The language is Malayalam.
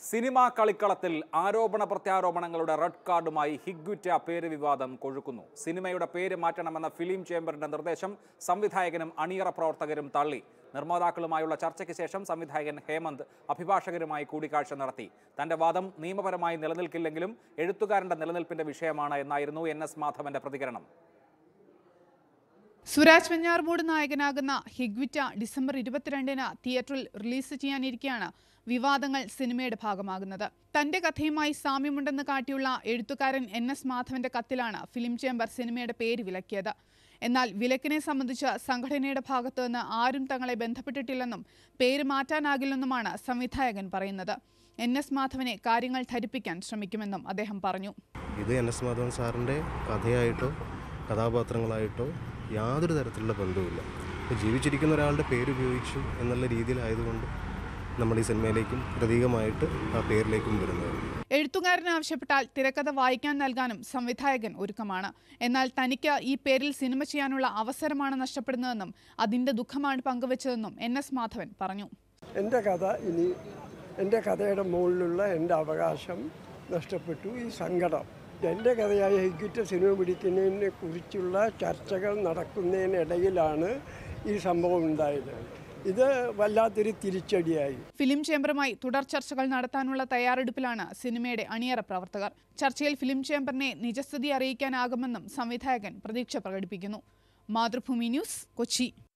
സിനിമാ കളിക്കളത്തിൽ ആരോപണ പ്രത്യാരോപണങ്ങളുടെ റെഡ് കാർഡുമായി ഹിഗ്വിറ്റ പേര് വിവാദം കൊഴുക്കുന്നു സിനിമയുടെ പേര് മാറ്റണമെന്ന ഫിലിം ചേംബറിന്റെ നിർദ്ദേശം സംവിധായകനും അണിയറ പ്രവർത്തകരും തള്ളി നിർമ്മാതാക്കളുമായുള്ള ചർച്ചയ്ക്ക് ശേഷം സംവിധായകൻ ഹേമന്ത് അഭിഭാഷകരുമായി കൂടിക്കാഴ്ച നടത്തി തന്റെ വാദം നിയമപരമായി നിലനിൽക്കില്ലെങ്കിലും എഴുത്തുകാരന്റെ നിലനിൽപ്പിന്റെ വിഷയമാണ് എന്നായിരുന്നു എൻ എസ് മാധവന്റെ പ്രതികരണം സുരാജ് വെഞ്ഞാറുമൂട് നായകനാകുന്ന ഹിഗ്വിറ്റ ഡിസംബർ ഇരുപത്തിരണ്ടിന് തിയേറ്ററിൽ റിലീസ് ചെയ്യാനിരിക്കെയാണ് വിവാദങ്ങൾ സിനിമയുടെ ഭാഗമാകുന്നത് തന്റെ കഥയുമായി സാമ്യമുണ്ടെന്ന് കാട്ടിയുള്ള എഴുത്തുകാരൻ എൻ എസ് മാധവന്റെ കത്തിലാണ് ഫിലിം ചേംബർ സിനിമയുടെ പേര് വിലക്കിയത് എന്നാൽ വിലക്കിനെ സംബന്ധിച്ച് സംഘടനയുടെ ഭാഗത്തു നിന്ന് ആരും തങ്ങളെ ബന്ധപ്പെട്ടിട്ടില്ലെന്നും പേര് മാറ്റാനാകില്ലെന്നുമാണ് സംവിധായകൻ പറയുന്നത് എൻ എസ് മാധവനെ കാര്യങ്ങൾ ധരിപ്പിക്കാൻ ശ്രമിക്കുമെന്നും അദ്ദേഹം പറഞ്ഞു ഇത് എൻ എസ് മാധവൻ സാറിൻ്റെ കഥയായിട്ടോ കഥാപാത്രങ്ങളായിട്ടോ യാതൊരു തരത്തിലുള്ള ബന്ധവുമില്ല ഇപ്പോൾ ജീവിച്ചിരിക്കുന്ന ഒരാളുടെ പേര് ഉപയോഗിച്ചു എന്നുള്ള രീതിയിലായതുകൊണ്ട് നമ്മൾ ഈ സിനിമയിലേക്കും പ്രതീകമായിട്ട് ആ പേരിലേക്കും വരുന്നത് എഴുത്തുകാരൻ ആവശ്യപ്പെട്ടാൽ തിരക്കഥ വായിക്കാൻ നൽകാനും സംവിധായകൻ ഒരുക്കമാണ് എന്നാൽ തനിക്ക് ഈ പേരിൽ സിനിമ ചെയ്യാനുള്ള അവസരമാണ് നഷ്ടപ്പെടുന്നതെന്നും അതിന്റെ ദുഃഖമാണ് പങ്കുവച്ചതെന്നും എൻ എസ് മാധവൻ പറഞ്ഞു എൻ്റെ കഥ ഇനി എൻ്റെ കഥയുടെ മുകളിലുള്ള എൻ്റെ അവകാശം നഷ്ടപ്പെട്ടു ഈ സങ്കടം എൻ്റെ കഥയായ ഹിഗിറ്റ സിനിമ പിടിക്കുന്നതിനെ കുറിച്ചുള്ള ചർച്ചകൾ നടക്കുന്നതിനിടയിലാണ് ഈ സംഭവം ഉണ്ടായത് ഇത് വല്ലാത്തൊരു തിരിച്ചടിയായി ഫിലിം ചേംബറുമായി തുടർ ചർച്ചകൾ നടത്താനുള്ള തയ്യാറെടുപ്പിലാണ് സിനിമയുടെ അണിയറ പ്രവർത്തകർ ചർച്ചയിൽ ഫിലിം ചേംബറിനെ നിജസ്ഥിതി അറിയിക്കാനാകുമെന്നും സംവിധായകൻ പ്രതീക്ഷ പ്രകടിപ്പിക്കുന്നു മാതൃഭൂമി ന്യൂസ് കൊച്ചി